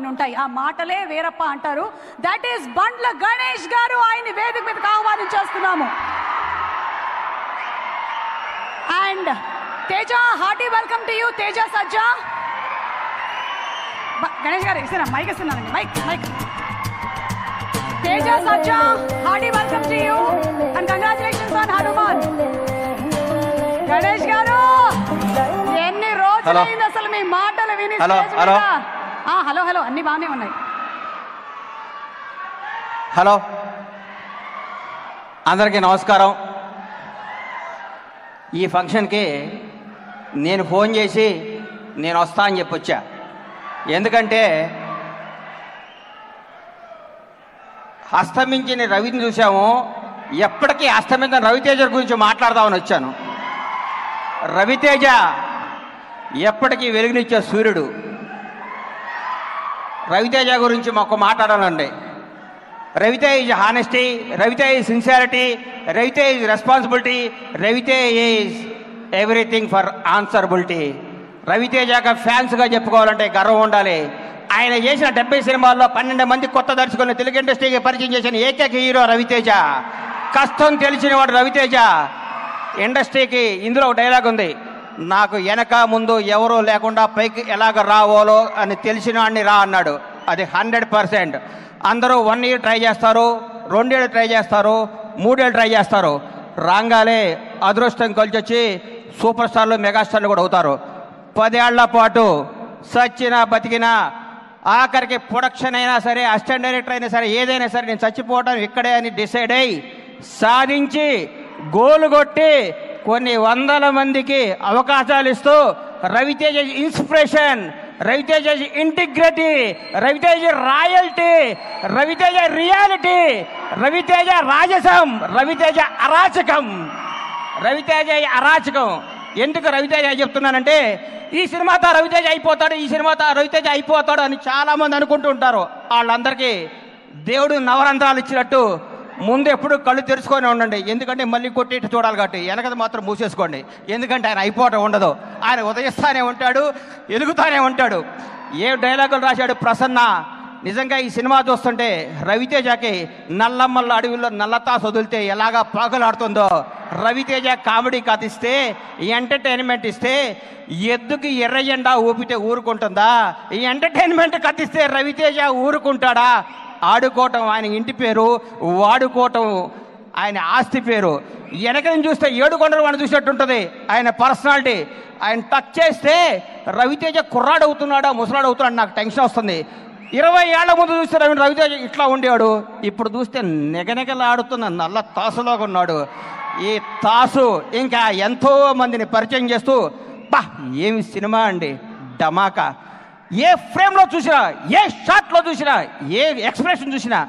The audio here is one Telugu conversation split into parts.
కొన్ని ఉంటాయి ఆ మాటలే వేరప్ప అంటారు దట్ ఈస్ బండ్ల గణేష్ గారు ఆయన్ని వేదిక మీదకి ఆహ్వానించేస్తున్నాము and Teja hearty welcome to you Teja Sajja బ- గణేష్ గారు ఇస్తున్నా మైక్ ఇస్తున్నానండి mike mike Teja Sajja hearty welcome to you and congratulations on Hanuman Ganesh garu ఎన్ని రోజులైంది అసలు మీ మాటలు విని హలో, stage మీద? హలో. ఆ, హలో హలో అన్ని బాగానే ఉన్నాయి హలో అందరికీ నమస్కారం ఈ ఫంక్షన్కి నేను ఫోన్ చేసి నేను వస్తా అని చెప్పొచ్చా ఎందుకంటే అస్తమించిన రవిని చూసాము ఎప్పటికీ అస్తమించిన రవితేజ గురించి మాట్లాడదామని వచ్చాను రవితేజ ఎప్పటికీ వెలుగునిచ్చే సూర్యుడు రవితేజ గురించి మాకు మాట్లాడాలండి Ravi Teja is honesty Ravi Teja is sincerity Ravi Teja is responsibility Ravi Teja is everything for answerability రవితేజగా ఫ్యాన్స్గా చెప్పుకోవాలంటే గర్వం ఉండాలి ఆయన చేసిన డెబ్బై సినిమాల్లో పన్నెండు మంది కొత్త దర్శకులను తెలుగు ఇండస్ట్రీకి పరిచయం చేసిన ఏకైక హీరో రవితేజ కష్టం తెలిసిన వాడు రవితేజ ఇండస్ట్రీకి ఇందులో ఒక డైలాగ్ ఉంది నాకు వెనక ముందు ఎవరూ లేకుండా పైకి ఎలాగ రావాలో అని తెలిసిన వాడిని రా అన్నాడు అది హండ్రెడ్ పర్సెంట్ అందరూ వన్ ఇయర్ ట్రై చేస్తారు రెండేళ్ళు ట్రై చేస్తారు మూడేళ్ళు ట్రై చేస్తారు రాగాలే అదృష్టం కలిసి వచ్చి సూపర్ స్టార్లు మెగాస్టార్లు కూడా అవుతారు పదేళ్ల పాటు సచ్చినా బతికినా ఆఖరికి ప్రొడక్షన్ అయినా సరే అసిస్టెంట్ డైరెక్టర్ అయినా సరే ఏదైనా సరే నేను చచ్చిపోవడం ఇక్కడే అని డిసైడ్ అయ్యి సాధించి గోలు కొట్టి కొన్ని వందల మందికి అవకాశాలు ఇస్తూ Ravi Teja inspiration Ravi Teja integrity Ravi Teja royalty Ravi Teja reality Ravi Teja రాజసం రవితేజ అరాచకం రవితేజ అరాచకం ఎందుకు రవితేజ చెప్తున్నానంటే ఈ సినిమాతో రవితేజ అయిపోతాడు ఈ సినిమాతో రవితేజ అయిపోతాడు అని చాలా మంది అనుకుంటూ ఉంటారు వాళ్ళందరికీ దేవుడు నవరంధ్రాలు ఇచ్చినట్టు ముందు ఎప్పుడు కళ్ళు తెరుచుకొని ఉండండి ఎందుకంటే మళ్ళీ కొట్టి ఇటు చూడాలి కాబట్టి వెనకది మాత్రం మూసేసుకోండి ఎందుకంటే ఆయన అయిపోవటం ఉండదు ఆయన ఉదయిస్తానే ఉంటాడు ఎలుగుతానే ఉంటాడు ఏ డైలాగులు రాశాడు ప్రసన్న నిజంగా ఈ సినిమా చూస్తుంటే రవితేజకి నల్లమ్మల్ల అడవిలో నల్లతాసు వదిలితే ఎలాగా పాకులాడుతుందో రవితేజ కామెడీ కథిస్తే ఈ ఎంటర్టైన్మెంట్ ఇస్తే ఎద్దుకి ఎర్ర జెండా ఊపితే ఊరుకుంటుందా ఈ ఎంటర్టైన్మెంట్ కథిస్తే రవితేజ ఊరుకుంటాడా ఆడుకోవటం ఆయన ఇంటి పేరు వాడుకోవటం ఆయన ఆస్తి పేరు వెనక నుంచి చూస్తే ఏడుకొండలు వాడిని చూసినట్టు ఉంటుంది ఆయన పర్సనాలిటీ ఆయన టచ్ చేస్తే రవితేజ కుర్రాడు అవుతున్నాడా ముసలాడు అవుతున్నాడు నాకు టెన్షన్ వస్తుంది ఇరవై ఏళ్ల ముందు చూస్తే రవి రవితేజ ఇట్లా ఉండేవాడు ఇప్పుడు చూస్తే నెగనెగలాడుతున్న నల్ల తాసులోగా ఉన్నాడు ఈ తాసు ఇంకా ఎంతో మందిని పరిచయం చేస్తూ బా ఏమి సినిమా అండి డమాకా ఏ ఫ్రేమ్లో చూసినా ఏ షాట్లో చూసినా ఏ ఎక్స్ప్రెషన్ చూసినా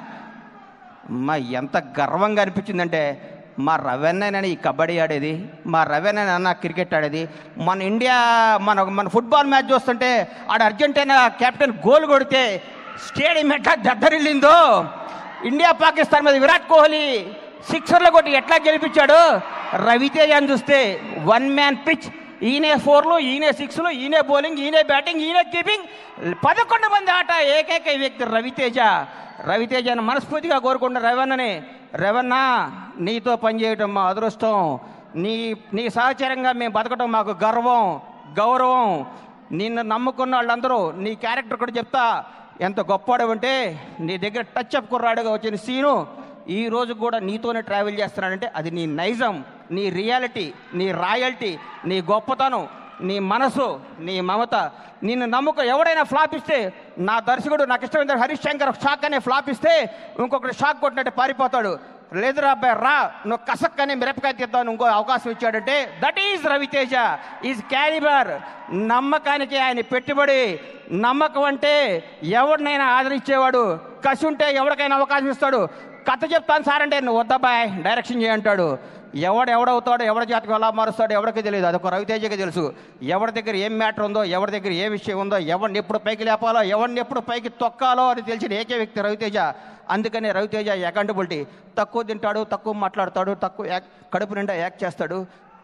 మా ఎంత గర్వంగా అనిపించిందంటే మా రవెన్నైనా ఈ కబడ్డీ ఆడేది మా రవెన్నైనా క్రికెట్ ఆడేది మన ఇండియా మన మన ఫుట్బాల్ మ్యాచ్ చూస్తుంటే ఆడ అర్జెంటీనా కెప్టెన్ గోల్ కొడితే స్టేడియం ఎట్లా దద్దరిల్లిందో ఇండియా పాకిస్తాన్ మీద విరాట్ కోహ్లీ సిక్సర్లు కొట్టి ఎట్లా గెలిపించాడు రవితేజ అని చూస్తే వన్ మ్యాన్ పిచ్ ఈయనే ఫోర్లు ఈయనే సిక్స్లు ఈయనే బౌలింగ్ ఈయనే బ్యాటింగ్ ఈయనే కీపింగ్ పదకొండు మంది ఆట ఏకైక వ్యక్తి రవితేజ రవితేజను మనస్ఫూర్తిగా కోరుకుంటున్న రవణని రవణ నీతో పనిచేయటం మా అదృష్టం నీ నీ సహచరంగా మేము బతకటం మాకు గర్వం గౌరవం నిన్ను నమ్ముకున్న వాళ్ళందరూ నీ క్యారెక్టర్ కూడా చెప్తా ఎంత గొప్పవాడు అంటే నీ దగ్గర టచ్ అప్ కుర్రాడుగా వచ్చిన సీను ఈ రోజు కూడా నీతోనే ట్రావెల్ చేస్తున్నాడంటే అది నీ నైజం నీ రియాలిటీ నీ రాయల్టీ నీ గొప్పతనం నీ మనసు నీ మమత నిన్ను నమ్ముక ఎవడైనా ఫ్లాప్ ఇస్తే నా దర్శకుడు నాకు ఇష్టమైన హరీష్ శంకర్ షాక్ అనే ఫ్లాప్ ఇస్తే ఇంకొకటి షాక్ కొట్టినట్టు పారిపోతాడు లేదురా అబ్బాయి రా నువ్వు కసక్కని మిరపకాయ తీద్దామని ఇంకో అవకాశం ఇచ్చాడంటే that is Ravi Teja is calibre నమ్మకానికి ఆయన పెట్టుబడి నమ్మకం అంటే ఎవరినైనా ఆదరించేవాడు కసి ఉంటే ఎవరికైనా అవకాశం ఇస్తాడు కథ చెప్తాను సార్ అంటే నువ్వు వద్దబ్బాయ్ డైరెక్షన్ చేయంటాడు ఎవడు ఎవడవుతాడో ఎవరి జాతకం ఎలా మారుస్తాడో ఎవరికి తెలియదు అదొక రవితేజకి తెలుసు ఎవరి దగ్గర ఏం మ్యాటర్ ఉందో ఎవరి దగ్గర ఏ విషయం ఉందో ఎవరిని ఎప్పుడు పైకి లేపాలో ఎవరిని ఎప్పుడు పైకి తొక్కాలో అని తెలిసిన ఏకే వ్యక్తి రవితేజ అందుకనే రవితేజ అకౌంటబిలిటీ తక్కువ తింటాడు తక్కువ మాట్లాడతాడు తక్కువ యాక్ కడుపు నిండా యాక్ట్ చేస్తాడు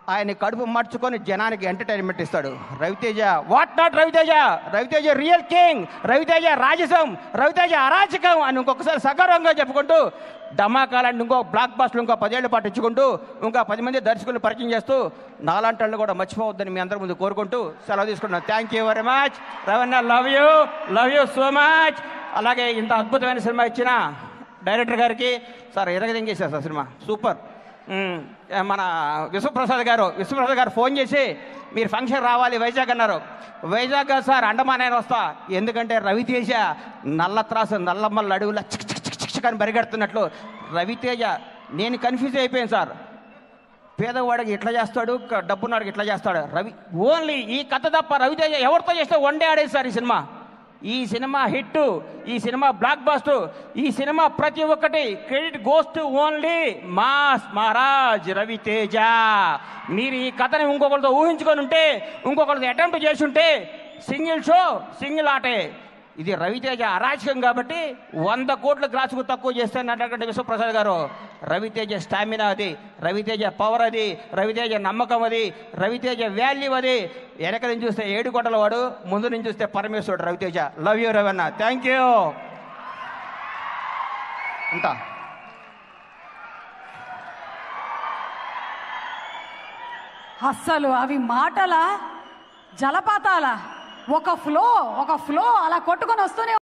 ఆయన కడుపు మర్చుకొని జనానికి ఎంటర్టైన్మెంట్ ఇస్తాడు Ravi Teja what not Ravi Teja Ravi Teja real king Ravi Teja రాజసం రవితేజ అరాచకం అని ఇంకొకసారి సగర్వంగా చెప్పుకుంటూ ధమాకాలని ఇంకో బ్లాక్ బాస్ట్లు ఇంకో పదేళ్ల పాటు ఇచ్చుకుంటూ ఇంకా పది మంది దర్శకులు పరిచయం చేస్తూ నాలాంటి వాళ్ళు కూడా మర్చిపోవద్దని మీ అందరి ముందు కోరుకుంటూ సెలవు తీసుకుంటున్నాను థ్యాంక్ యూ వెరీ మచ్ రవణ love you love you so much అలాగే ఇంత అద్భుతమైన సినిమా ఇచ్చిన డైరెక్టర్ గారికి సార్ ఎరగదింగేశారు సార్ సినిమా సూపర్ మ్మ్. మన విశ్వప్రసాద్ గారు విశ్వప్రసాద్ గారు ఫోన్ చేసి మీరు ఫంక్షన్ రావాలి వైజాగ్ అన్నారు వైజాగ్ కాదు సార్ అండమాన్ అయినా వస్తా ఎందుకంటే రవితేజ నల్ల త్రాసు నల్లమ్మల అడుగుల చిక్ చిక్ చిక్ చిక్ చిక్ అని పరిగెడుతున్నట్లు రవితేజ నేను కన్ఫ్యూజ్ అయిపోయాను సార్ పేదవాడికి ఇట్లా చేస్తాడు క- డబ్బున్నాడికి ఇట్లా చేస్తాడు రవి ఓన్లీ ఈ కథ తప్ప రవితేజ ఎవరితో చేస్తే వన్ డే ఆడేది సార్ ఈ సినిమా ఈ సినిమా హిట్ ఈ సినిమా బ్లాక్ బాస్టర్ ఈ సినిమా ప్రతి ఒక్కటి credit goes to only mass Maharaj Ravi Teja మీరు ఈ కథని ఇంకొకరితో ఊహించుకొని ఉంటే ఇంకొకరితో అటెంప్ట్ చేసి ఉంటే సింగిల్ షో సింగిల్ ఆటే ఇది రవితేజ అరాచకం కాబట్టి వంద కోట్ల గ్రాసుకు తక్కువ చేస్తానన్నటువంటి విశ్వప్రసాద్ గారు రవితేజ స్టామినా అది రవితేజ పవర్ అది రవితేజ నమ్మకం అది రవితేజ వాల్యూ అది వెనక నుంచి చూస్తే ఏడు కోటల వాడు ముందు నుంచి చూస్తే పరమేశ్వరుడు Ravi Teja love you Ravanna thank you ఉంటా అస్సలు అవి మాటల జలపాతాల ఒక ఫ్లో ఒక ఫ్లో అలా కొట్టుకొని వస్తూనే